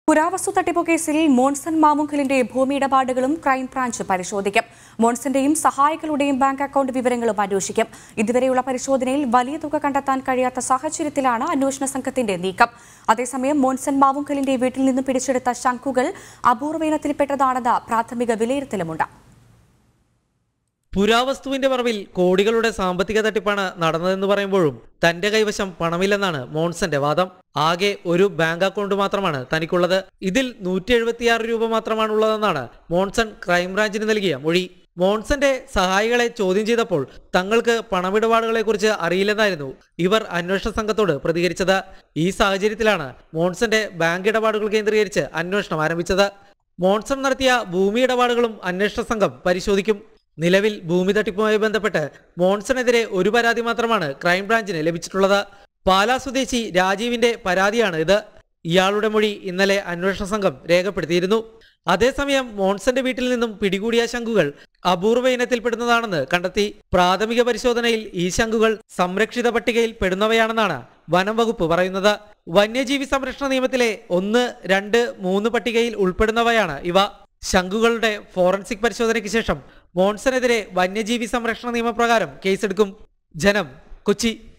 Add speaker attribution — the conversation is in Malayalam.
Speaker 1: പുരാവസ്തു തട്ടിപ്പ് കേസിൽ മോൺസൺ മാമുങ്കലിന്റെ ഭൂമി ഇടപാടുകളും ക്രൈംബ്രാഞ്ച് പരിശോധിക്കും മോൺസന്റെയും സഹായികളുടെയും ബാങ്ക് അക്കൗണ്ട് വിവരങ്ങളും അന്വേഷിക്കും ഇതുവരെയുള്ള പരിശോധനയിൽ വലിയ തുക കണ്ടെത്താൻ കഴിയാത്ത സാഹചര്യത്തിലാണ് അന്വേഷണ സംഘത്തിന്റെ നീക്കം അതേസമയം മോൺസൺ മാവുങ്കലിന്റെ വീട്ടിൽ നിന്നും പിടിച്ചെടുത്ത ശംഖുകൾ അപൂർവ ഇനത്തിൽപ്പെട്ടതാണെന്ന് പ്രാഥമിക വിലയിരുത്തലുമുണ്ട്
Speaker 2: പുരാവസ്തുവിന്റെ മറവിൽ കോടികളുടെ സാമ്പത്തിക തട്ടിപ്പാണ് നടന്നതെന്ന് പറയുമ്പോഴും തന്റെ കൈവശം പണമില്ലെന്നാണ് മോൺസന്റെ വാദം ആകെ ഒരു ബാങ്ക് അക്കൗണ്ട് മാത്രമാണ് തനിക്കുള്ളത് ഇതിൽ നൂറ്റി എഴുപത്തിയാറ് രൂപ മാത്രമാണുള്ളതെന്നാണ് മോൺസൺ ക്രൈംബ്രാഞ്ചിന് നൽകിയ മൊഴി മോൺസന്റെ സഹായികളെ ചോദ്യം ചെയ്തപ്പോൾ തങ്ങൾക്ക് പണമിടപാടുകളെക്കുറിച്ച് അറിയില്ലെന്നായിരുന്നു ഇവർ അന്വേഷണ സംഘത്തോട് പ്രതികരിച്ചത് ഈ സാഹചര്യത്തിലാണ് മോൺസന്റെ ബാങ്ക് ഇടപാടുകൾ കേന്ദ്രീകരിച്ച് അന്വേഷണം ആരംഭിച്ചത് മോൺസൺ നടത്തിയ ഭൂമി ഇടപാടുകളും അന്വേഷണ സംഘം പരിശോധിക്കും നിലവിൽ ഭൂമി തട്ടിപ്പുമായി ബന്ധപ്പെട്ട് മോൺസണെതിരെ ഒരു പരാതി മാത്രമാണ് ക്രൈംബ്രാഞ്ചിന് ലഭിച്ചിട്ടുള്ളത് പാലാ സ്വദേശി രാജീവിന്റെ പരാതിയാണ് ഇത് ഇയാളുടെ മൊഴി ഇന്നലെ അന്വേഷണ സംഘം രേഖപ്പെടുത്തിയിരുന്നു അതേസമയം മോൺസന്റെ വീട്ടിൽ നിന്നും പിടികൂടിയ ശംഖുകൾ അപൂർവ ഇനത്തിൽപ്പെടുന്നതാണെന്ന് കണ്ടെത്തി പ്രാഥമിക പരിശോധനയിൽ ഈ ശംഖുകൾ സംരക്ഷിത പട്ടികയിൽ പെടുന്നവയാണെന്നാണ് വനം വകുപ്പ് പറയുന്നത് വന്യജീവി സംരക്ഷണ നിയമത്തിലെ ഒന്ന് രണ്ട് മൂന്ന് പട്ടികയിൽ ഉൾപ്പെടുന്നവയാണ് ഇവ ശംഖുകളുടെ ഫോറൻസിക് പരിശോധനയ്ക്ക് ശേഷം മോൺസനെതിരെ വന്യജീവി സംരക്ഷണ നിയമപ്രകാരം കേസെടുക്കും ജനം കൊച്ചി